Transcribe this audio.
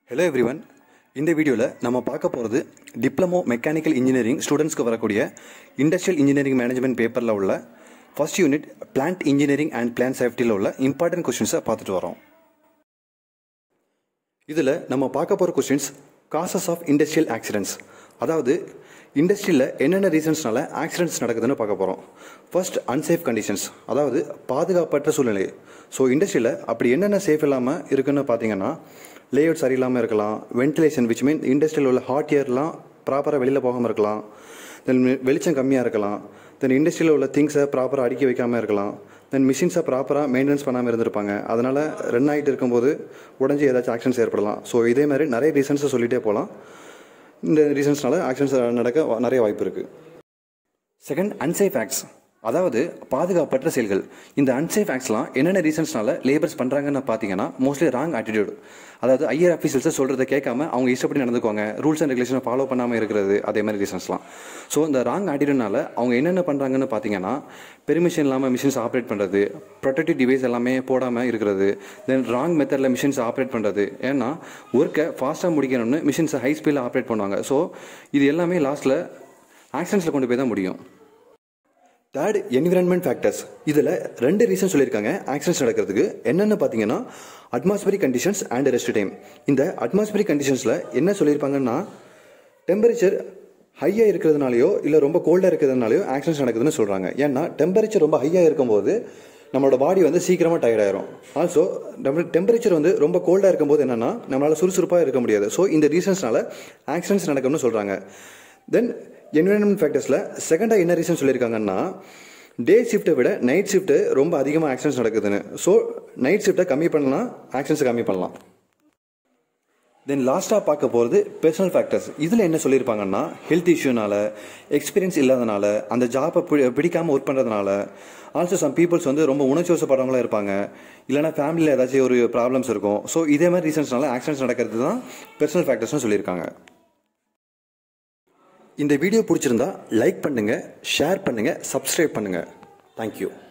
hello everyone இந்த வீடியோவில் நம்ம பார்க்க போகிறது டிப்ளமோ மெக்கானிக்கல் இன்ஜினியரிங் ஸ்டூடெண்ட்ஸ்க்கு வரக்கூடிய இண்டஸ்ட்ரியல் இன்ஜினியரிங் மேனேஜ்மெண்ட் பேப்பரில் உள்ள first unit plant engineering and plan சேஃப்டியில் உள்ள இம்பார்ட்டன்ட் கொஸ்டின்ஸை பார்த்துட்டு வரோம் இதில் நம்ம பார்க்க போகிற questions causes of industrial accidents அதாவது இண்டஸ்ட்ரியில் என்னென்ன ரீசன்ஸ்னால ஆக்சிடென்ட்ஸ் நடக்குதுன்னு பார்க்க போகிறோம் ஃபர்ஸ்ட் அன்சேஃப் கண்டிஷன்ஸ் அதாவது பாதுகாப்பற்ற சூழ்நிலை ஸோ இண்டஸ்ட்ரியில் அப்படி என்னென்ன சேஃப் இல்லாமல் இருக்குன்னு பார்த்தீங்கன்னா லேஅவுட் சரியில்லாமல் இருக்கலாம் வென்டிலேஷன் விச் மீன் இண்டஸ்ட்ரியில் உள்ள ஹாட் ஏர்லாம் ப்ராப்பராக வெளியில் போகாமல் இருக்கலாம் தென் வெளிச்சம் கம்மியாக இருக்கலாம் தென் இண்டஸ்ட்ரியில் உள்ள திங்ஸை ப்ராப்பராக அடுக்கி வைக்காமல் இருக்கலாம் தென் மிஷின்ஸை ப்ராப்பராக மெயின்டெனன்ஸ் பண்ணாமல் இருந்திருப்பாங்க அதனால் ரன் ஆகிட்டு இருக்கும்போது உடஞ்சி ஏதாச்சும் ஆக்ஷன்ஸ் ஏற்படலாம் ஸோ இதே மாதிரி நிறைய ரீசன்ஸை சொல்லிகிட்டே போகலாம் இந்த ரீசன்ஸ்னால ஆக்ஷன்ஸ் நடக்க வா- நிறைய வாய்ப்பு இருக்குது செகண்ட் அன்சேஃப் ஆக்ட்ஸ் அதாவது பாதுகாப்பற்ற செயல்கள் இந்த அன்சேஃப் ஆக்ட்ஸ்லாம் என்னென்ன ரீசன்ஸ்னால லேபர்ஸ் பண்ணுறாங்கன்னு பார்த்தீங்கன்னா மோஸ்ட்லி ராங் ஆட்டிடியூட் அதாவது ஐயர் ஆஃபீஸர்ஸை சொல்கிறத கேட்காம அவங்க இஷ்டப்படி நடந்துக்குவாங்க ரூல்ஸ் அண்ட் ரெகுலேஷனை ஃபாலோ பண்ணாமல் இருக்கிறது அதே மாதிரி ரீசன்ஸ்லாம் ஸோ இந்த ராங் ஆட்டிடியூட்னால அவங்க என்னென்ன பண்ணுறாங்கன்னு பார்த்தீங்கன்னா பெர்மிஷன் இல்லாமல் மிஷின்ஸ் ஆப்ரேட் பண்ணுறது ப்ரொடெக்டிவ் டிவைஸ் எல்லாமே போடாமல் இருக்கிறது தென் ராங் மெத்தடில் மிஷின்ஸ் ஆப்ரேட் பண்ணுறது ஏன்னா ஒர்க்கை ஃபாஸ்ட்டாக முடிக்கணும்னு மிஷின்ஸை ஹை ஸ்பீடில் ஆப்ரேட் பண்ணுவாங்க ஸோ இது எல்லாமே லாஸ்ட்டில் ஆக்சிடென்ட்ஸில் கொண்டு போய் தான் முடியும் தேர்ட் என்விரான்மெண்ட் ஃபேக்டர்ஸ் இதில் ரெண்டு ரீசன் சொல்லியிருக்காங்க ஆக்சிடென்ட்ஸ் நடக்கிறதுக்கு என்னென்னு பார்த்தீங்கன்னா atmospheric conditions and rest time இந்த அட்மாஸ்பரிக் கண்டிஷன்ஸில் என்ன சொல்லியிருப்பாங்கன்னா டெம்பரேச்சர் ஹையாக இருக்கிறதுனாலையோ இல்லை ரொம்ப கோல்டாக இருக்கிறதுனாலையோ ஆக்சிடென்ட்ஸ் நடக்குதுன்னு சொல்கிறாங்க ஏன்னா டெம்பரேச்சர் ரொம்ப ஹையாக இருக்கும்போது நம்மளோட பாடி வந்து சீக்கிரமாக டயர்ட் ஆயிரும் ஆல்சோ டெம்பரேச்சர் வந்து ரொம்ப கோல்டாக இருக்கும்போது என்னன்னா நம்மளால் சுறுசுறுப்பாக இருக்க முடியாது ஸோ இந்த ரீசன்ஸ்னால ஆக்சிடென்ட்ஸ் நடக்கும்னு சொல்கிறாங்க தென் என்விரான்மெண்ட் ஃபேக்டர்ஸில் செகண்டாக என்ன ரீசன் சொல்லியிருக்காங்கன்னா டே ஷிஃப்ட்டை விட நைட் ஷிஃப்ட்டு ரொம்ப அதிகமாக ஆக்சிடென்ட்ஸ் நடக்குதுன்னு ஸோ நைட் ஷிஃப்ட்டை கம்மி பண்ணலாம் ஆக்சிடென்ட்ஸை கம்மி பண்ணலாம் தென் லாஸ்ட்டாக பார்க்க போகிறது பர்சனல் ஃபேக்டர்ஸ் இதில் என்ன சொல்லியிருப்பாங்கன்னா ஹெல்த் இஷ்யூனால எக்ஸ்பீரியன்ஸ் இல்லாதனால அந்த ஜாப்பை பிடிக்காமல் ஒர்க் பண்ணுறதுனால ஆல்சோ சம் பீப்புள்ஸ் வந்து ரொம்ப உணர்ச்சி வசப்படுறவங்களா இருப்பாங்க இல்லைனா ஃபேமிலியில் ஏதாச்சும் ஒரு ப்ராப்ளம்ஸ் இருக்கும் ஸோ இதே மாதிரி ரீசன்ஸ்னால ஆக்சிடென்ட்ஸ் நடக்கிறது தான் பர்சனல் ஃபேக்டர்ஸ்னு சொல்லியிருக்காங்க இந்த வீடியோ பிடிச்சிருந்தா லைக் பண்ணுங்கள் ஷேர் பண்ணுங்கள் சப்ஸ்கிரைப் பண்ணுங்கள் தேங்க்யூ